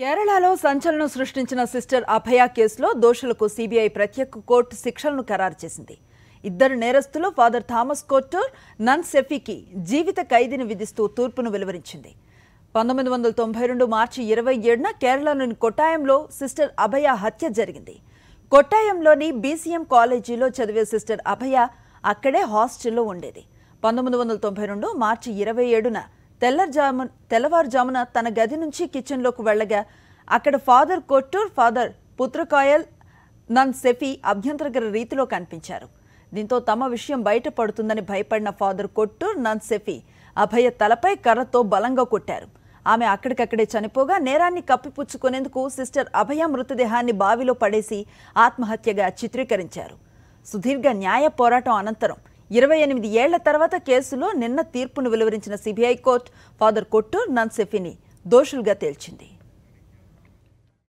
కేరళలో సంచలనం సృష్టించిన సిస్టర్ అభయ కేసులో దోషులకు సీబీఐ ప్రత్యేక కోర్టు శిక్షలను ఖరారు చేసింది ఇద్దరు నేరస్తులు ఫాదర్ థామస్ కోట్టూర్ నన్ సెఫీకి జీవిత ఖైదీని విధిస్తూ తీర్పును వెలువరించింది పంతొమ్మిది వందల తొంభై రెండు మార్చి ఇరవై ఏడున కేరళలోని కొట్టాయంలో సిస్టర్ అభయ హత్య జరిగింది కొట్టాయంలోని బీసీఎం కాలేజీలో చదివే సిస్టర్ అభయ అక్కడే హాస్టల్లో ఉండేది పంతొమ్మిది వందల తొంభై రెండు మార్చి ఇరవై ఏడున తెల్లజాము తెల్లవారుజామున తన గది నుంచి కిచెన్లోకి వెళ్ళగా అక్కడ ఫాదర్ కొట్టూర్ ఫాదర్ పుత్రకాయల్ నన్ సెఫీ అభ్యంతరకర రీతిలో కనిపించారు దీంతో తమ విషయం బయటపడుతుందని భయపడిన ఫాదర్ కొట్టూర్ నన్ సెఫీ అభయ తలపై కర్రతో బలంగా కొట్టారు ఆమె అక్కడికక్కడే చనిపోగా నేరాన్ని కప్పిపుచ్చుకునేందుకు సిస్టర్ అభయ మృతదేహాన్ని బావిలో పడేసి ఆత్మహత్యగా చిత్రీకరించారు సుదీర్ఘ న్యాయ పోరాటం అనంతరం ఇరవై ఎనిమిది ఏళ్ల తర్వాత కేసులో నిన్న తీర్పును వెలువరించిన సిబిఐ కోర్టు ఫాదర్ కొట్టూర్ నన్సెఫీని దోషులుగా తేల్చింది